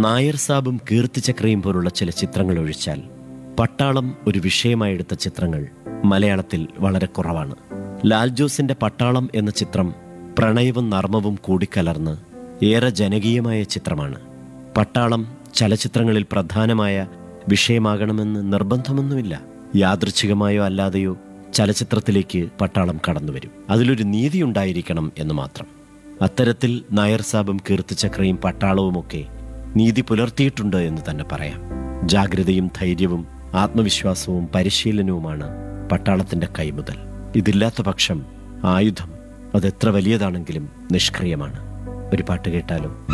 നായർ സാബും കീർത്തിചക്രയും പോലുള്ള ചില ചിത്രങ്ങൾ ഒഴിച്ചാൽ പട്ടാളം ഒരു വിഷയമായെടുത്ത ചിത്രങ്ങൾ മലയാളത്തിൽ വളരെ കുറവാണ് ലാൽ ജോസിന്റെ പട്ടാളം എന്ന ചിത്രം പ്രണയവും നർമ്മവും കൂടിക്കലർന്ന് ഏറെ ജനകീയമായ ചിത്രമാണ് പട്ടാളം ചലച്ചിത്രങ്ങളിൽ പ്രധാനമായ വിഷയമാകണമെന്ന് നിർബന്ധമൊന്നുമില്ല യാദൃച്ഛികമായോ അല്ലാതെയോ ചലച്ചിത്രത്തിലേക്ക് പട്ടാളം കടന്നുവരും അതിലൊരു നീതി ഉണ്ടായിരിക്കണം എന്ന് മാത്രം അത്തരത്തിൽ നായർ സാബും കീർത്തിചക്രയും പട്ടാളവുമൊക്കെ നീതി പുലർത്തിയിട്ടുണ്ട് എന്ന് തന്നെ പറയാം ജാഗ്രതയും ധൈര്യവും ആത്മവിശ്വാസവും പരിശീലനവുമാണ് പട്ടാളത്തിന്റെ കൈമുതൽ ഇതില്ലാത്ത പക്ഷം ആയുധം അതെത്ര വലിയതാണെങ്കിലും നിഷ്ക്രിയമാണ് ഒരു പാട്ട് കേട്ടാലും